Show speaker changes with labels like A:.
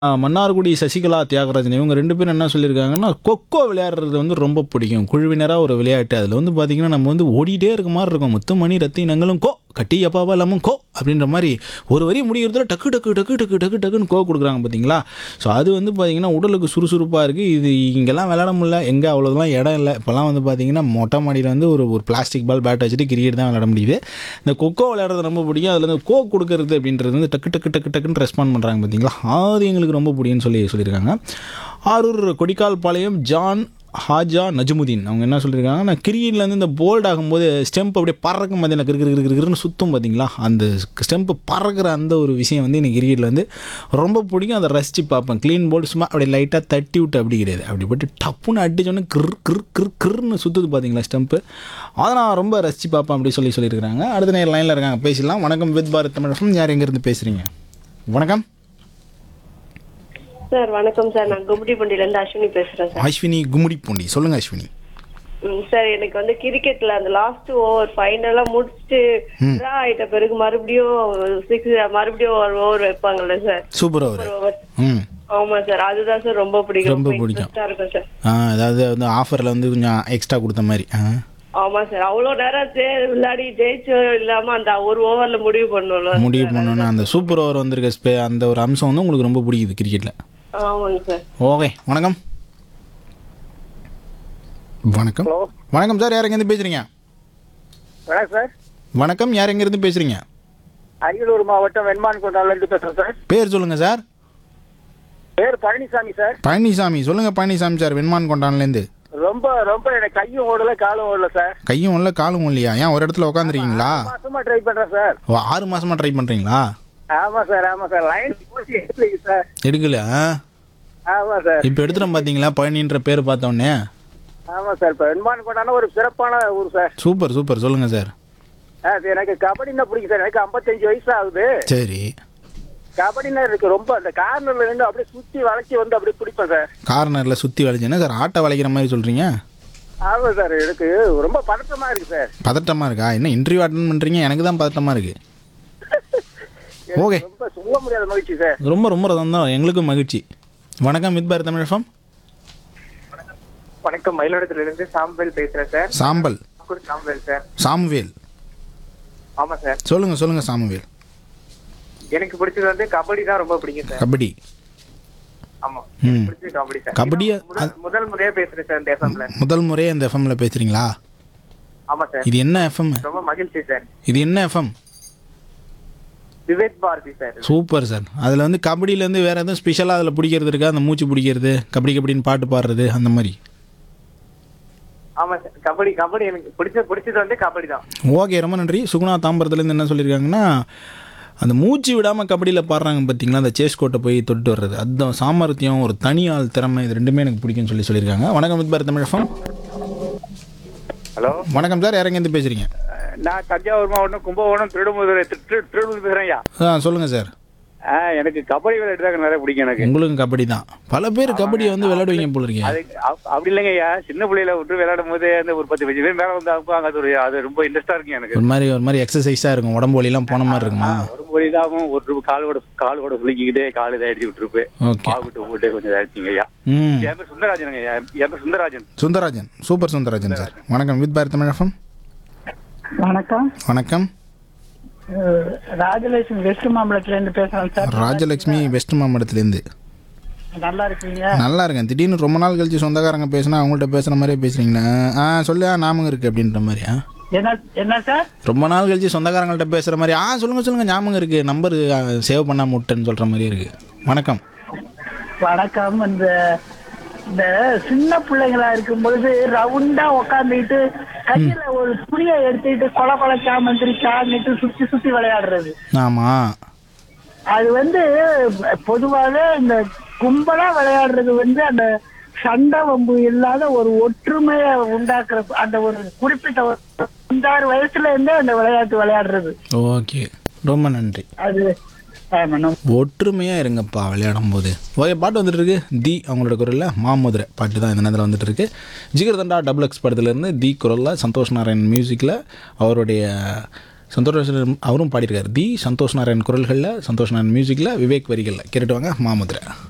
A: ஆ, மன்னார்குடி சசிகலா தியாகராஜன் இவங்க ரெண்டு பேரும் என்ன சொல்லியிருக்காங்கன்னா கொக்கோ விளையாடுறது வந்து ரொம்ப பிடிக்கும் குழுவினராக ஒரு விளையாட்டு அதில் வந்து பார்த்திங்கன்னா நம்ம வந்து ஓடிட்டே இருக்க மாதிரி இருக்கும் முத்துமணி ரத்தினங்களும் கோ கட்டி அப்பாவா இல்லாமல் கோ அப்படின்ற மாதிரி ஒரு வரி முடிகிறதுல டக்கு டக்கு டக்கு டக்கு டக்கு டக்குன்னு கோ கொடுக்குறாங்க பார்த்தீங்களா ஸோ அது வந்து பார்த்திங்கன்னா உடலுக்கு சுறுசுறுப்பாக இருக்குது இது இங்கெல்லாம் விளையாட முடியல எங்கே அவ்வளோதான் இடம் இல்லை இப்போல்லாம் வந்து பார்த்திங்கன்னா மொட்டை மாடியில் வந்து ஒரு ஒரு பிளாஸ்டிக் பால் பேட் வச்சுட்டு கிரிக்கெட் தான் விளையாட முடியுது இந்த கொக்கோ விளையாடுறது ரொம்ப பிடிக்கும் அதில் வந்து கோ கொடுக்கறது அப்படின்றது வந்து டக்கு டக்கு டக்கு டக்குன்னு ரெஸ்பாண்ட் பண்ணுறாங்க பார்த்தீங்களா அது எங்களுக்கு ரொம்ப பிடிக்கும்னு சொல்லி சொல்லியிருக்காங்க ஆரூர் கொடிக்கால் பாளையம் ஜான் ஹாஜா நஜமுதீன் அவங்க என்ன சொல்லியிருக்காங்க நான் கிரிக்கெட்லேருந்து இந்த போல்ட் ஆகும்போது ஸ்டெம்ப் அப்படியே பறக்கும் பார்த்தீங்கன்னா கிரு கிரு கிரு கிருன்னு சுற்றும் பார்த்தீங்களா அந்த ஸ்டெம்ப் பறக்கிற அந்த ஒரு விஷயம் வந்து எனக்கு கிரிக்கெட்டில் வந்து ரொம்ப பிடிக்கும் அதை ரசித்து பார்ப்பேன் க்ளீன் போல்ட் சும்மா அப்படியே லைட்டாக தட்டி விட்டு அப்படி கிடையாது அப்படி போட்டு டப்புன்னு அடிச்சோன்னே கிர் கிர் கிர் கிர்னு சுற்றுது பார்த்தீங்களா ஸ்டெம்ப்பு அதை நான் ரொம்ப ரசித்து பார்ப்பேன் அப்படி சொல்லி சொல்லியிருக்காங்க அடுத்த நேரம் லைனில் இருக்காங்க பேசலாம் வணக்கம் வித் பாரத் தமிழ் யார் எங்கேருந்து பேசுகிறீங்க வணக்கம்
B: சார் வணக்கம் சார் நான் கும்மிடிப்பண்டியில இருந்து அஸ்வினி பேசுறேன் சார்
A: அஸ்வினி கும்முடி பூண்டி சொல்லுங்கள் அஸ்வினி
B: ம், சார் எனக்கு வந்து கிரிக்கெட்ல அந்த லாஸ்ட் ஓவர் ஃபைனலா முடிச்சுட்டு டிரா ஆயிட்ட பிறகு மறுபடியும் சிக்ஸ் மறுபடியும் ஒரு ஓவர் வைப்பாங்கல்ல சார்
A: சூப்பர் அவர்
B: ஓவர்
A: ம்
B: ஆமா சார் அதுதான் சார் ரொம்ப பிடிக்கும்
A: ரொம்ப
B: ரொம்ப
A: பிடிக்கும்.
B: இன்ட்ரெஸ்டா இருக்கும் சார்
A: ஆ அதாவது வந்து ஆஃபரில் வந்து கொஞ்சம் எக்ஸ்ட்ரா கொடுத்த மாதிரி ஆ
B: ஆமா சார் அவ்வளவு நேரம் ஜெ- விளையாடி ஜெயிச்சும் இல்லாம அந்த ஒரு ஓவர்ல முடிவு பண்ணணும்ல
A: முடிவு பண்ணோன்னா அந்த சூப்பர் ஓவர் வந்திருக்க ஸ்பே அந்த ஒரு அம்சம் வந்து உங்களுக்கு ரொம்ப பிடிக்குது கிரிக்கெட்டில்
B: ஆமாங்க சார்
A: ஓகே வணக்கம் வணக்கம்
C: ஹலோ
A: வணக்கம் சார் யார் எங்கேருந்து பேசுகிறீங்க
C: வணக்கம் சார்
A: வணக்கம் யார் எங்கேருந்து பேசுகிறீங்க
C: அரியலூர் மாவட்டம் வெண்மான் கொண்டாலேருந்து பேசுறேன் சார்
A: பேர் சொல்லுங்கள் சார்
C: பேர் பழனிசாமி சார்
A: பழனிசாமி சொல்லுங்கள் பழனிசாமி சார் வெண்மான் கொண்டான்லேருந்து
C: ரொம்ப ரொம்ப எனக்கு கையும் ஓடல காலும் ஓடல சார்
A: கையும் இல்லை காலும் இல்லையா ஏன் ஒரு இடத்துல உட்காந்துருக்கீங்களா
C: மாசமா ட்ரை பண்றேன் சார்
A: ஓ ஆறு மாசமா ட்ரை பண்ணுறீங்களா
C: ஆமா சார் ஆமா சார் லைன் போச்சு எடுக்கலைங்க சார்
A: எடுக்கல
C: ஆமா சார்
A: இப்போ எடுத்துட்டோம் பார்த்தீங்களா பழனின்ற பேர் பார்த்தோன்னே
C: ஆமா சார் இப்போ வெண்மான் கொண்டான ஒரு சிறப்பான ஊர் சார்
A: சூப்பர் சூப்பர் சொல்லுங்கள் சார்
C: ஆ, சரி, எனக்கு கபடினா பிடிக்கும் சார் எனக்கு 55 வயசு ஆகுது
A: சரி
C: கபடினா எனக்கு ரொம்ப அந்த கார்னர்ல நின்று அப்படியே சுத்தி வளைச்சி வந்து அப்படியே பிடிப்பேன் சார்
A: கார்னரில் சுற்றி வளைச்சுன்னா சார் ஆட்டை வளைக்கிற மாதிரி சொல்கிறீங்க
C: ஆமா சார் எனக்கு ரொம்ப பதட்டமா இருக்கு சார்
A: பதட்டமாக இருக்கா என்ன இன்டர்வியூ அட்டன் பண்ணுறீங்க எனக்கு தான் பதட்டமாக இருக்குது
C: எனக்கு
A: ஓகே
C: ரொம்ப சொல்ல முடியாத மகிழ்ச்சி சார்
A: ரொம்ப ரொம்ப தான் எங்களுக்கும் மகிழ்ச்சி வணக்கம் மித் பாரத் தமிழ்
C: வணக்கம் மயிலாடுதுறையில இருந்து சாம்பல் பேசுறேன் சார்
A: சாம்பல்
C: சாம்பல் சார்
A: சாமுவேல்
C: ஆமா சார்
A: சொல்லுங்கள் சொல்லுங்கள் சாமுவேல்
C: எனக்கு பிடிச்சது வந்து கபடி தான் ரொம்ப பிடிக்கும் சார்
A: கபடி
C: ஆமா
A: ம்
C: பிடிச்சது கபடி சார்
A: கபடி
C: முதல் முதல் முறையா பேசுறேன் சார் இந்த எஃப்எம்ல
A: முதல் முறையே இந்த எஃப்எம்ல பேசுகிறீங்களா
C: ஆமா சார்
A: இது என்ன எஃப்எம்
C: ரொம்ப மகிழ்ச்சி சார்
A: இது என்ன FM
C: Vivek Bharati sir
A: super sir அதில் வந்து கபடியிலேருந்து வேறு எதுவும் ஸ்பெஷலாக அதில் பிடிக்கிறது இருக்கா அந்த மூச்சு பிடிக்கிறது கபடி கபடின்னு பாட்டு பாடுறது அந்த மாதிரி
C: ஆமா சார் கபடி கபடி எனக்கு பிடிச்ச பிடிச்சது வந்து கபடி தான்
A: ஓகே ரொம்ப நன்றி சுகுணா தாம்பரத்துலேருந்து என்ன சொல்லியிருக்காங்கன்னா அந்த மூச்சு விடாமல் கபடியில் பாடுறாங்க பார்த்தீங்களா அந்த சேஸ் கோட்டை போய் தொட்டு வர்றது அதுதான் சாமர்த்தியம் ஒரு தனி ஆள் திறமை இது ரெண்டுமே எனக்கு பிடிக்கும்னு சொல்லி சொல்லியிருக்காங்க வணக்கம் வித் பாரத் தமிழகம்
C: ஹலோ
A: வணக்கம் சார் இறங்கேருந்து பேசுகிறீங்க
C: நான் தஞ்சாவூர் மாவட்டம் கும்பகோணம் திருடுமுதுரை திருடுமுது பேசுறேன்யா
A: ஆ சொல்லுங்கள் சார்
C: ஆ எனக்கு கபடி விளையாட்டு நிறைய பிடிக்கும் எனக்கு
A: உங்களுக்கும் கபடி தான் பல பேர் கபடியை வந்து விளையாடுவீங்க போல இருக்கீங்க
C: அது அப்- அப்படி இல்லைங்க ஐயா சின்ன பிள்ளையில விட்டு விளையாடும் போது அந்த ஒரு பத்து பஞ்சு பேர் மேல வந்து அனுப்புவாங்க அது ஒரு அது ரொம்ப இன்ட்ரெஸ்டா இருக்கு எனக்கு
A: ஒரு மாதிரி ஒரு மாதிரி எக்ஸசைஸாக இருக்கும் உடம்பு வலிலாம் போன மாதிரி இருக்குமா
C: ஒரு மொழி இதாகும் ஒரு ரூபா காலோட காலோட குளிக்கிக்கிட்டே கால் இதை அடிச்சு விட்டுருப்பேன்
A: ஓகே
C: பாவிட்டு போட்டு கொஞ்சம் இதாச்சுங்க ஐயா
A: ம்
C: என் பேர் சுந்தரராஜனுங்க ஐயா என் பேர் சுந்தரராஜன்
A: சுந்தரராஜன் சூப்பர் சுந்தரராஜன் சார் வணக்கம் வித் பாரத் தமிழகம்
D: வணக்கம்
A: வணக்கம்
D: அஹ் ராஜலட்சுமி வெஸ்ட் மாம்பலத்துல இருந்து பேசுறேன் சார்
A: ராஜலட்சுமி வெஸ்ட் மாம்பலத்துலேருந்து
D: நல்லா இருக்கீங்க
A: நல்லா இருக்கேன் திடீர்னு ரொம்ப நாள் கழிச்சு சொந்தக்காரங்க பேசினா அவங்கள்ட்ட பேசுகிற மாதிரியே பேசுகிறீங்களா ஆ சொல்லு ஆ ஞாபகம் இருக்குது அப்படின்ற மாதிரியா
D: என்ன என்ன சார்
A: ரொம்ப நாள் கழிச்சு சொந்தக்காரங்கள்ட்ட பேசுகிற மாதிரி ஆ சொல்லுங்கள் சொல்லுங்கள் ஞாபகம் இருக்குது நம்பர் சேவ் பண்ணாம விட்டேன்னு சொல்கிற மாதிரியே இருக்குது வணக்கம்
D: வணக்கம் இந்த இந்த சின்ன பிள்ளைங்களா இருக்கும் பொழுது ரவுண்டா உக்காந்துக்கிட்டு கையில ஒரு துணியை எடுத்துக்கிட்டு கொலை கொலைச்சா மந்திரிச்சான்னுட்டு சுத்தி சுத்தி விளையாடுறது
A: ஆமாம்
D: அது வந்து பொதுவாக இந்த கும்பலா விளையாடுறது வந்து அந்த சண்டை வம்பு இல்லாத ஒரு ஒற்றுமையை உண்டாக்குற அந்த ஒரு குறிப்பிட்ட ஒரு அஞ்சாறு வயசுல இருந்தே அந்த விளையாட்டு விளையாடுறது
A: ஓகே ரொம்ப நன்றி
D: அது ஆமாம்
A: ஒற்றுமையாக இருங்கப்பா விளையாடும் போது ஓகே பாட்டு வந்துட்டு இருக்கு தி அவங்களோட குரலில் மாமதுரை பாட்டு தான் இந்த நேரத்தில் வந்துட்டு இருக்கு ஜிகர்தண்டா டபுள் எக்ஸ் படத்துலேருந்து தி குரலில் சந்தோஷ் நாராயண் மியூசிக்கில் அவருடைய சந்தோஷ் அவரும் பாடியிருக்காரு தி சந்தோஷ் நாராயண் குரல்களில் சந்தோஷ் நாராயண் மியூசிக்கில் விவேக் வரிகளில் கேட்டுட்டு வாங்க மாமதுரை